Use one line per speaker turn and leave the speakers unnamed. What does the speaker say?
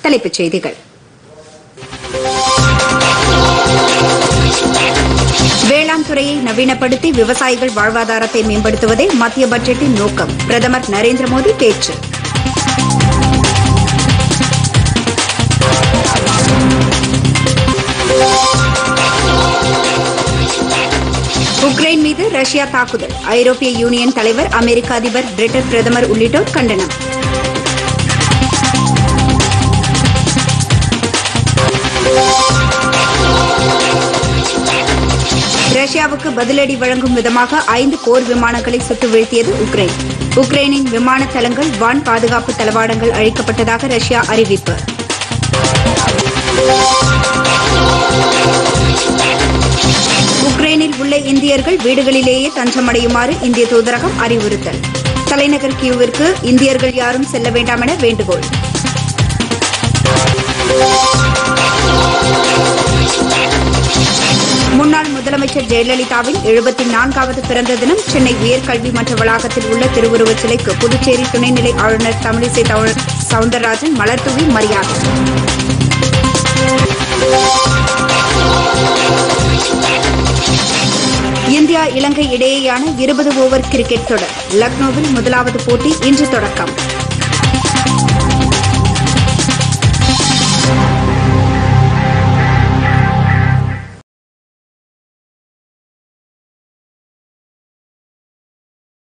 தலைப்புச் செய்திகள் வேளாண் துறையை நவீனப்படுத்தி விவசாயிகள் வாழ்வாதாரத்தை மேம்படுத்துவதே மத்திய பட்ஜெட்டின் நோக்கம் பிரதமர் நரேந்திர மோடி பேச்சு உக்ரைன் மீது ரஷ்யா தாக்குதல் ஐரோப்பிய யூனியன் தலைவர் அமெரிக்க அதிபர் பிரிட்டன் பிரதமர் உள்ளிட்டோர் கண்டனம் ரஷ்யாவுக்கு பதிலடி வழங்கும் விதமாக ஐந்து போர் விமானங்களை சுட்டு வீழ்த்தியது உக்ரைன் உக்ரைனின் விமான தளங்கள் வான் பாதுகாப்பு தளவாடங்கள் அழிக்கப்பட்டதாக ரஷ்யா அறிவிப்பு உக்ரைனில் உள்ள இந்தியர்கள் வீடுகளிலேயே தஞ்சமடையுமாறு இந்திய தூதரகம் அறிவுறுத்தல் தலைநகர் கியூவிற்கு இந்தியர்கள் யாரும் செல்ல வேண்டாம் என வேண்டுகோள் முன்னாள் முதலமைச்சர் ஜெயலலிதாவின் எழுபத்தி நான்காவது பிறந்த தினம் சென்னை உயர்கல்வி மன்ற வளாகத்தில் உள்ள திருவுருவச் சிலைக்கு புதுச்சேரி துணைநிலை ஆளுநர் தமிழிசை தவ- சவுந்தரராஜன் மலர்தூவி மரியாதை இந்தியா இலங்கை இடையேயான இருபது ஓவர் கிரிக்கெட் தொடர் லக்னோவில் முதலாவது போட்டி இன்று தொடக்கம்